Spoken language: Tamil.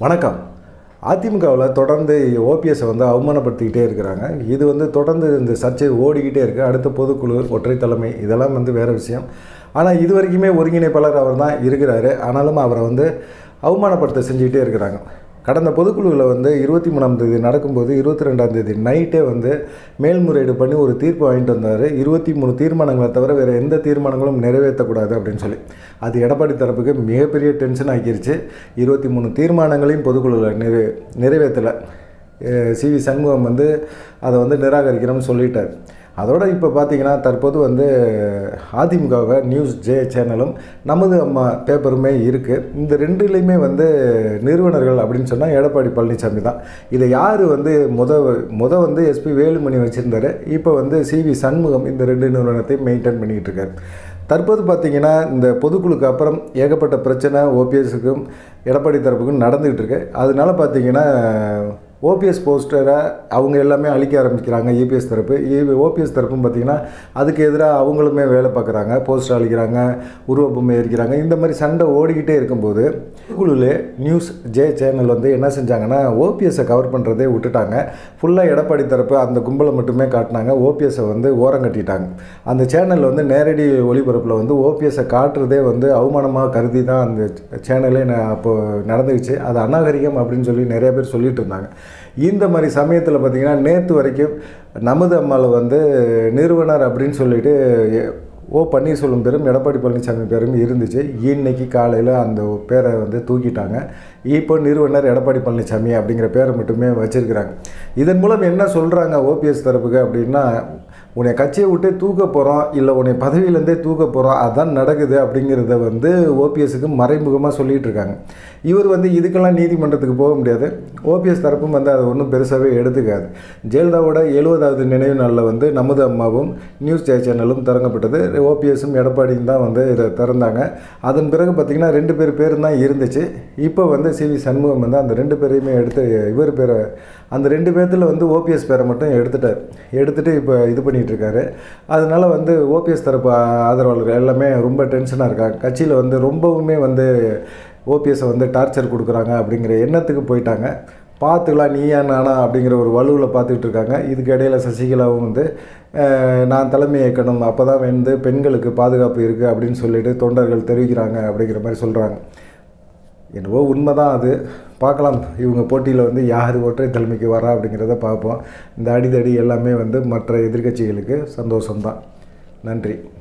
வணக்கம் அதிமுகவில் தொடர்ந்து ஓபிஎஸ்ஸை வந்து அவமானப்படுத்திக்கிட்டே இருக்கிறாங்க இது வந்து தொடர்ந்து இந்த சர்ச்சை ஓடிக்கிட்டே இருக்குது அடுத்த பொதுக்குழு ஒற்றை தலைமை இதெல்லாம் வந்து வேறு விஷயம் ஆனால் இது வரைக்குமே ஒருங்கிணைப்பாளர் அவர் தான் இருக்கிறாரு ஆனாலும் அவரை வந்து அவமானப்படுத்த செஞ்சுக்கிட்டே இருக்கிறாங்க கடந்த பொதுக்குழுவில் வந்து இருபத்தி மூணாம் தேதி நடக்கும்போது இருபத்தி ரெண்டாம் தேதி நைட்டே வந்து மேல்முறையீடு பண்ணி ஒரு தீர்ப்பு வாங்கிட்டு வந்தார் இருபத்தி மூணு தீர்மானங்களை தவிர வேறு எந்த தீர்மானங்களும் நிறைவேற்றக்கூடாது அப்படின்னு சொல்லி அது எடப்பாடி தரப்புக்கு மிகப்பெரிய டென்ஷன் ஆக்கிருச்சு இருபத்தி மூணு தீர்மானங்களையும் பொதுக்குழுவில் நிறை நிறைவேற்றலை சி வி சண்முகம் வந்து அதை வந்து நிராகரிக்கிறோம்னு சொல்லிட்டார் அதோட இப்போ பார்த்தீங்கன்னா தற்போது வந்து அதிமுகவை நியூஸ் ஜே சேனலும் நமது அம்மா பேப்பருமே இருக்குது இந்த ரெண்டுலேயுமே வந்து நிறுவனர்கள் அப்படின்னு சொன்னால் எடப்பாடி பழனிசாமி தான் இதை யார் வந்து முத முத வந்து எஸ்பி வேலுமணி வச்சுருந்தாரு இப்போ வந்து சி வி சண்முகம் இந்த ரெண்டு நிறுவனத்தையும் மெயின்டைன் பண்ணிக்கிட்டு இருக்காரு தற்போது பார்த்தீங்கன்னா இந்த பொதுக்குழுக்கு அப்புறம் ஏகப்பட்ட பிரச்சனை ஓபிஎஸ்க்கும் எடப்பாடி தரப்புக்கும் நடந்துக்கிட்டு இருக்கு அதனால பார்த்தீங்கன்னா ஓபிஎஸ் போஸ்டரை அவங்க எல்லாமே அழிக்க ஆரம்பிக்கிறாங்க இபிஎஸ் தரப்பு ஓபிஎஸ் தரப்பும் பார்த்திங்கன்னா அதுக்கு எதிராக அவங்களுமே வேலை பார்க்குறாங்க போஸ்டர் அழிக்கிறாங்க உருவப்பொம்மை எரிக்கிறாங்க இந்த மாதிரி சண்டை ஓடிக்கிட்டே இருக்கும்போது குழுவில் நியூஸ் ஜே சேனல் வந்து என்ன செஞ்சாங்கன்னா ஓபிஎஸ்ஸை கவர் பண்ணுறதே விட்டுட்டாங்க ஃபுல்லாக எடப்பாடி தரப்பு அந்த கும்பலை மட்டுமே காட்டினாங்க ஓபிஎஸ்ஸை வந்து ஓரம் கட்டிட்டாங்க அந்த சேனல் வந்து நேரடி ஒளிபரப்பில் வந்து ஓபிஎஸ்ஸை காட்டுறதே வந்து அவமானமாக கருதி தான் அந்த சேனலே அப்போ நடந்துச்சு அது அநாகரிகம் அப்படின்னு சொல்லி நிறைய பேர் சொல்லிட்டு இருந்தாங்க இந்த மாதிரி சமயத்தில் பார்த்திங்கன்னா நேற்று வரைக்கும் நமது அம்மாவில் வந்து நிறுவனர் அப்படின்னு சொல்லிட்டு ஓ பன்னீர்செல்வம் பேரும் எடப்பாடி பழனிசாமி பேரும் இருந்துச்சு இன்னைக்கு காலையில் அந்த பேரை வந்து தூக்கிட்டாங்க இப்போ நிறுவனர் எடப்பாடி பழனிசாமி அப்படிங்கிற பேரை மட்டுமே வச்சுருக்கிறாங்க இதன் மூலம் என்ன சொல்கிறாங்க ஓபிஎஸ் தரப்புக்கு அப்படின்னா உன்னை கட்சியை விட்டே தூக்க போகிறோம் இல்லை உன்னை பதவியிலேருந்தே தூக்க போகிறோம் அதான் நடக்குது அப்படிங்கிறத வந்து ஓபிஎஸ்க்கு மறைமுகமாக சொல்லிகிட்டு இருக்காங்க இவர் வந்து இதுக்கெல்லாம் நீதிமன்றத்துக்கு போக முடியாது ஓபிஎஸ் தரப்பும் வந்து அதை ஒன்றும் பெருசாகவே எடுத்துக்காது ஜெயலலிதாவோட எழுபதாவது நினைவு நாளில் வந்து நமது அம்மாவும் நியூஸ் ஜே சேனலும் திறங்கப்பட்டது ஓபிஎஸும் எடப்பாடியும் தான் வந்து இதை திறந்தாங்க அதன் பிறகு பார்த்திங்கன்னா ரெண்டு பேர் பேரும் தான் இருந்துச்சு இப்போ வந்து சி வி சண்முகம் வந்து அந்த ரெண்டு பேரையுமே எடுத்து இவர் பேரை அந்த ரெண்டு பேர்த்தில் வந்து ஓபிஎஸ் பேரை மட்டும் எடுத்துட்டார் எடுத்துகிட்டு இப்போ இது பண்ணிகிட்டு இருக்காரு அதனால வந்து ஓபிஎஸ் தரப்பு ஆதரவாளர்கள் எல்லாமே ரொம்ப டென்ஷனாக இருக்காங்க கட்சியில் வந்து ரொம்பவுமே வந்து ஓபிஎஸை வந்து டார்ச்சர் கொடுக்குறாங்க அப்படிங்கிற எண்ணத்துக்கு போயிட்டாங்க பார்த்துக்கலாம் நீயா நானா அப்படிங்கிற ஒரு வலுவில் பார்த்துக்கிட்டு இருக்காங்க இதுக்கு இடையில சசிகலாவும் வந்து நான் தலைமை இயக்கணும் அப்போ தான் வந்து பெண்களுக்கு பாதுகாப்பு இருக்குது அப்படின்னு சொல்லிட்டு தொண்டர்கள் தெரிவிக்கிறாங்க அப்படிங்கிற மாதிரி சொல்கிறாங்க என்னவோ உண்மை தான் அது பார்க்கலாம் இவங்க போட்டியில் வந்து யார் ஒற்றை தலைமைக்கு வரா அப்படிங்கிறத பார்ப்போம் இந்த அடிதடி எல்லாமே வந்து மற்ற எதிர்க்கட்சிகளுக்கு சந்தோஷம்தான் நன்றி